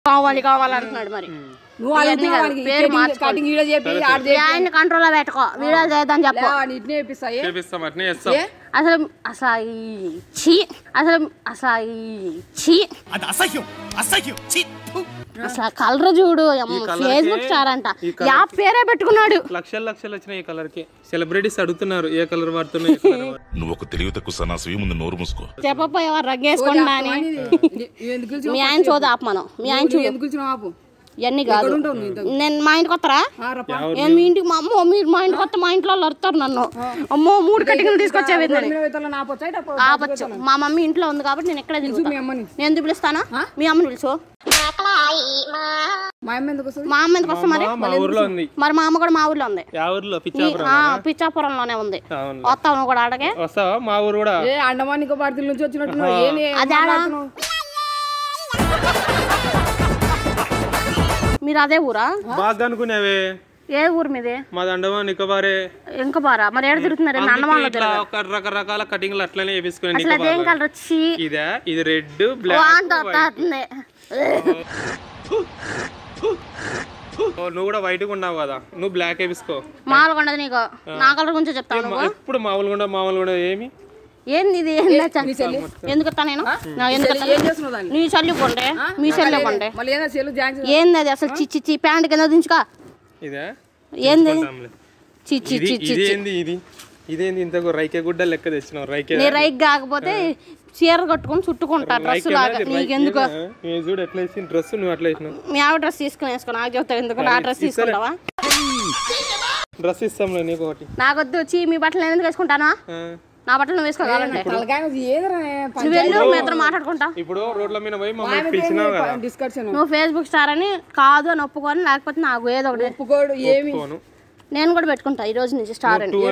కావాలి కావాలి అంటున్నాడు మరి నువ్వు అడుగుతున్నావు వానికి పేరు కటింగ్- మార్చుకో. కటింగ్ వీడియో చెప్పి ఆడ మీ ఆయన కంట్రోల్ లో పెట్టుకో వీడియో చేద్దాం చెప్పు ఇట్నే చెప్పిస్తాయి చేపిస్తాం అట్నే చేస్తాం ఏ? అసలు అసలు ఈ ఛీ అసలు అసలు ఈ ఛీ అది అసహ్యం అసహ్యం ఛీ! ఫు! అసలు కలర్ చూడు colour ఫేస్బుక్ కి- స్టార్ అంట ఈ colour యా పేరే పెట్టుకున్నాడు లక్షలు లక్షలు వచ్చినాయి ఈ కలర్ కి సెలబ్రిటీస్ అడుగుతున్నారు ఏ కలర్ వాడుతున్నాయి ఏ colour వాడుతున్నాయి. నువ్వు ఒక తెలివి తక్కువ సన్నాసి ముందు నోరు మూసుకో చెప్పపోయేవారు రగ్గేసుకుంటా అని నువ్వు ఎందుకు పిలిచినావు? మీ ఆయన చూద్దాం ఆపు మనం మీ ఆయన నువ్వు చూడు ఎందుకు పిలిచినావు ఆపు ఇవన్నీ కాదు ఎక్కడుంటావు నువ్వు ఇంతకు? నేను మా ఇంటికి వస్తారా ఆ, రప్పా. నేను మీ ఇంటికి మా అమ్మ మీరు మా ఇంటికి వస్తే మా ఇంట్లో వాళ్ళు అరుతారు నన్ను అమ్మో మూడు కటింగ్లు తీసుకొచ్చేవి రోడ్డు మీద పోతాను, నా పొచ్చా, ఇటు పో. ఆపచ్చు మా మమ్మీ ఇంట్లో ఉంది కాబట్టి నేను ఎక్కడ పిలుచు తిరుగుతా మీ అమ్మని నేను ఎందుకు పిలుస్తానా మీ అమ్మని పిలుచు మా అమ్మ ఎందుకు వస్తుంది మా అమ్మ ఎందుకు వస్తా మరి మా- మా ఊర్లో ఉంది మరి మా అమ్మ కూడా మా ఊర్లో ఉంది యా ఊర్లో ఈ- పిచ్చాపురం ఆ, పిచ్చాపురంలోనే ఉంది అవును వస్తావు నువ్వు కూడా అడగే వస్తావా మా ఊరు కూడా ఏ అండమాన్ నికోబార్ నుంచి వచ్చినట్టు ఏంది అది ఆడ మీరు అదే ఊరా బాగా అనుకునేవే ఏ ఊరు మీది మా దండమా నికోబారే ఇంకా బారా మరి ఏడ తిరుగుతున్నారు అందుకే అన్నమాలో ఇట్లా ఒక రకరకాల కటింగ్లు అట్లనే వేపించుకుని అసలు అదేం కలర్ వచ్చి ఇదే ఇది రెడ్ బ్లాక్ వాంట వస్తుంది నువ్వు కూడా వైట్ గా ఉన్నావు కదా నువ్వు బ్లాక్ వేపించుకో మామూలుగా ఉండదు నీకు నా కలర్ గురించి చెప్తాను నువ్వు ఎప్పుడు మామూలుగా ఉండవు మామూలుగా ఉండవు ఏమి ఏంది ఇది ఏంది అచ్చా? ఎందుకు వస్తా నేను నా ఎందుకు వస్తా? ఏం చేస్తున్నావు దాన్ని నీ చల్లి కొండే మీ చల్లి కొండే మళ్ళీ ఏదో సెల్ జాయిన్ ఏంది అది అసలు చి చి చి ప్యాంట్ కింద దించుకో ఇదే ఏంది అది? కొంటాంలే. చి చి ఇది చి చి ఇది ఏంది ఇది ఇదేంది ఇంతకు రైకే గుడ్డ లెక్క తెచ్చినావు రైకే నీ రైక్ కాకపోతే చీర కట్టుకొని చుట్టుకుంటా డ్రెస్ లాగా నీకెందుకు నేను చూడు ఎట్లా వేసిన డ్రెస్ నువ్వు అట్లా వేసినావు మీ ఆవిడ డ్రెస్ తీసుకుని వేసుకో నాకు చెప్తావు ఎందుకు నా డ్రెస్ తీసుకుంటావా డ్రెస్ ఇస్తాంలే నీకు ఒకటి నాకొద్దు వచ్చి మీ బట్టలు నేను ఎందుకు వేసుకుంటానా ఆ. నా బట్టలు నువ్వు వేసుకోవాలంటే తలకాయ ఏదరా నువ్వు వెళ్ళు మీ ఇద్దరు మాట్లాడుకుంటా ఇప్పుడు రోడ్ల మీద పోయి మమ్మల్ని పిలిచినావు కదా డిస్కషన్ నువ్వు ఫేస్బుక్ స్టార్ అని కాదు అని ఒప్పుకొని లేకపోతే నాకు ఏదో ఒకటి ఒప్పుకోడు ఏమి ఫోను నేను కూడా పెట్టుకుంటా ఈ రోజు నుంచి స్టార్ అని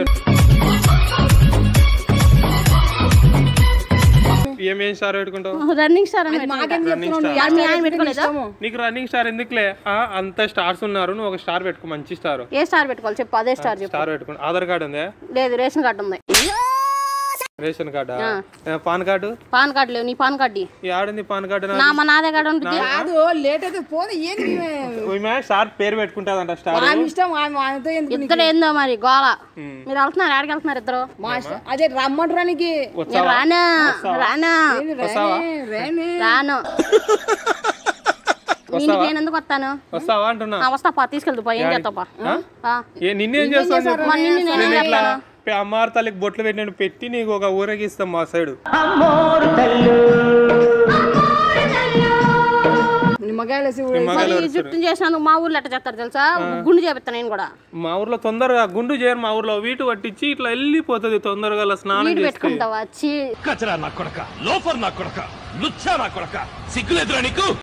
ఏమేం స్టార్ పెట్టుకుంటావు రన్నింగ్ స్టార్ అని మాకేం రన్నింగ్ చెప్తున్నావు స్టార్ మీ ఆయన పెట్టుకోలేదా నీకు రన్నింగ్ స్టార్ ఎందుకులే ఆ, అంత స్టార్స్ ఉన్నారు నువ్వు ఒక స్టార్ పెట్టుకో మంచి స్టార్ ఏ స్టార్ పెట్టుకోవాలి చెప్పు అదే స్టార్ చెప్పు స్టార్ పెట్టుకో ఆధార్ కార్డు ఉందా లేదు రేషన్ కార్డు ఉంది రేషన్ కార్డా ఆ, పాన్ కార్డు పాన్ కార్డు లేవు నీ పాన్ కార్డు ఈ ఆడుంది పాన్ కార్డు నా మా నాదే కార్డు ఉంటుంది కాదు లేట్ అయితే పోదు ఏంది ఈమె? ఈమె స్టార్ పేరు పెట్టుకుంటాదంట స్టార్ ఆమె ఇష్టం ఆమె ఆమెతో ఎందుకు నీకు? ఇద్దరు ఏందో మరి గోల మీరు వెళ్తున్నారు ఎక్కడికి వెళ్తున్నారు ఇద్దరు మా ఇష్టం అదే రమ్మంటారానికి నేను రానా రానా రేనే రాను మీ ఇంటికి నేను ఎందుకు వస్తాను వస్తావా అంటున్నా ఆ, వస్తా పా తీసుకెళ్తా పా ఏం చేస్తావు పా ఆ. ఏ నిన్నేం చేస్తావు చెప్పు? మరి నిన్ను నేనేం నేను ఇట్లా చేస్తాను పె- అమ్మారు తల్లికి బొట్లు పెట్టి పెట్టి నీకు ఒక ఊరేగిస్తాం మా సైడ్ నిమ్మకాయలు వేసి మరి ఈ జుట్టు చేసినందుకు మా ఊర్లో ఎట్ట చేస్తారు తెలుసా గుండు చేపిస్తాను నేను కూడా మా ఊర్లో తొందరగా గుండు చేయరు మా ఊర్లో వీటు పట్టించి ఇట్లా వెళ్ళిపోతుంది తొందరగా అలా స్నానం వీడు చేస్తే పెట్టుకుంటావా చీ కచరా నా కొడక లోఫర్ నా కొడక లుచ్చా నా కొడక సిగ్గులేదురా నీకు